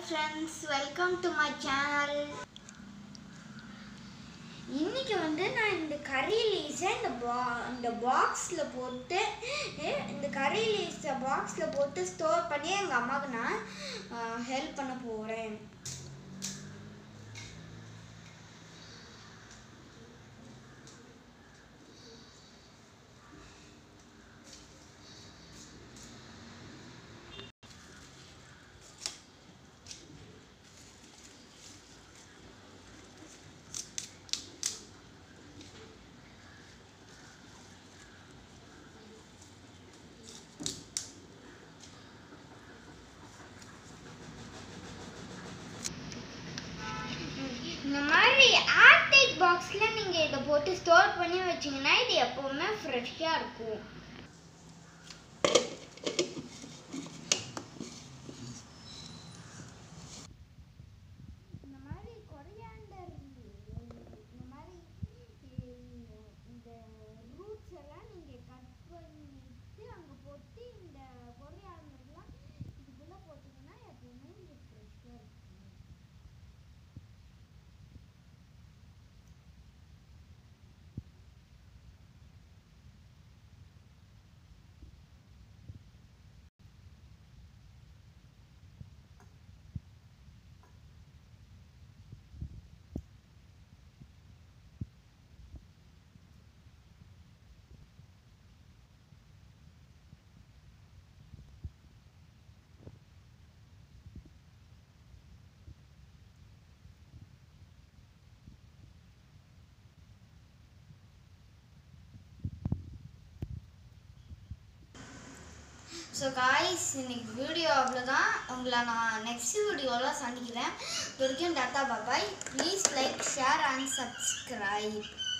friends welcome to my channel இன்னைக்கு வந்து நான் இந்த கறி லீஸை இந்த பா இந்த பாக்ஸில் போட்டு அஹ், இந்த கறி லீஸை பாக்ஸில் போட்டு ஸ்டோர் பண்ணி எங்கள் அம்மாவுக்கு நான் ஹெல்ப் பண்ண போகிறேன் இந்த மாதிரி ஏர்டைட் பாக்ஸில் நீங்கள் இதை போட்டு ஸ்டோர் பண்ணி வச்சீங்கன்னா இது எப்போவுமே ஃப்ரெஷ்ஷாக இருக்கும் இந்த மாதிரி கொரியாண்டர் இந்த மாதிரி இந்த- இந்த ரூட்ஸ் எல்லாம் நீங்கள் கட் பண்ணிட்டு அங்கே போட்டு இந்த கொரியாண்டர்லாம் இதுக்குள்ளே போட்டிங்கன்னா எப்போவுமே இது ஃப்ரெஷ்ஷாக இருக்கும் ஸோ காய்ஸ் இன்னைக்கு வீடியோ அவ்வளோதான் உங்களை நான் நெக்ஸ்ட் வீடியோவில் சந்திக்கிறேன் இது வரைக்கும் tata bye bye please like share and subscribe